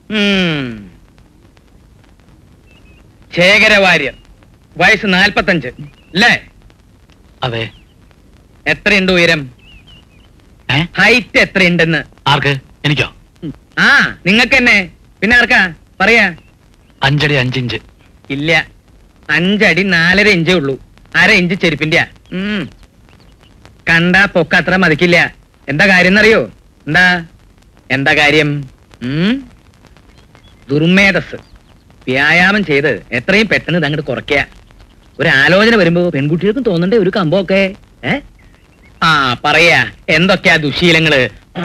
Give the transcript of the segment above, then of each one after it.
ഉം. ശേഖരവാര്യർ വയസ്സ് നാൽപ്പത്തഞ്ച് അല്ലേ അതെ എത്രയുണ്ട് ഉയരം ഏ ഹൈറ്റ് എത്രയുണ്ടെന്ന് ആർക്ക് എനിക്കോ ആ നിങ്ങൾക്ക് തന്നെ പിന്നെ ആർക്കാ പറയാ അഞ്ചടി അഞ്ചിഞ്ച് ഇല്ല അഞ്ചടി നാലര ഇഞ്ചേ ഉള്ളൂ അര ഇഞ്ച് ചെരുപ്പിന്റെ കണ്ട പൊക്ക അത്ര മതിക്കില്ല എന്താ കാര്യം എന്നറിയോ എന്താ എന്താ കാര്യം ഉം? ദുർമേധസ് വ്യായാമം ചെയ്ത് എത്രയും പെട്ടെന്ന് ഇത് അങ്ങോട്ട് കുറയ്ക്കുക ഒരു ആലോചന വരുമ്പോ പെൺകുട്ടികൾക്കും തോന്നണ്ടേ ഒരു കമ്പമൊക്കെ ഏ ആ പറയാ എന്തൊക്കെയാ ദുശീലങ്ങള്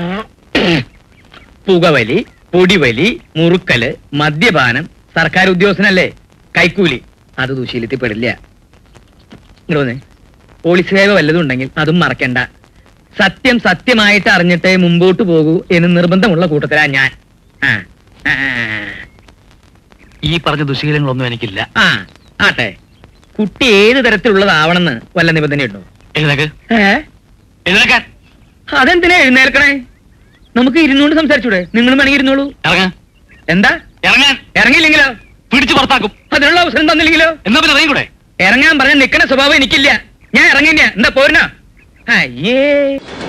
പുകവലി പൊടിവലി മുറുക്കല് മദ്യപാനം സർക്കാർ ഉദ്യോഗസ്ഥനല്ലേ കൈക്കൂലി അത് ദുശീലത്തിൽ പെടില്ല ഇങ്ങോട്ട് വന്നേ പോലീസ് സേവ വല്ലതും ഉണ്ടെങ്കിൽ അതും മറക്കണ്ട സത്യം സത്യമായിട്ട് അറിഞ്ഞിട്ടേ മുമ്പോട്ട് പോകൂ എന്ന് നിർബന്ധമുള്ള കൂട്ടത്തിലാ ഞാൻ ആ ആ, ഈ പറഞ്ഞ ദുശീലങ്ങളൊന്നും എനിക്കില്ല ആ ആട്ടെ കുട്ടി ഏത് തരത്തിലുള്ളതാവണമെന്ന് വല്ല നിബന്ധനയുണ്ടോ എഴുന്നേക്ക് ഏ എഴുന്നേക്കാൻ അതെന്തിനാ എഴുന്നേൽക്കണേ നമുക്ക് ഇരുന്നുകൊണ്ട് സംസാരിച്ചൂടെ നിങ്ങളും വേണമെങ്കിൽ ഇരുന്നോളൂ ഇറങ്ങ എന്താ ഇറങ്ങാൻ ഇറങ്ങിയില്ലെങ്കിലോ പിടിച്ചു പുറത്താക്കും അതിനുള്ള അവസരം തന്നില്ലെങ്കിലോ എന്നാ പിന്നെ ഇറങ്ങിക്കൂടെ ഇറങ്ങാൻ പറഞ്ഞ നിക്കണ സ്വഭാവം എനിക്കില്ല ഞാൻ ഇറങ്ങില്ല എന്താ പോരുന്നോ അയ്യേ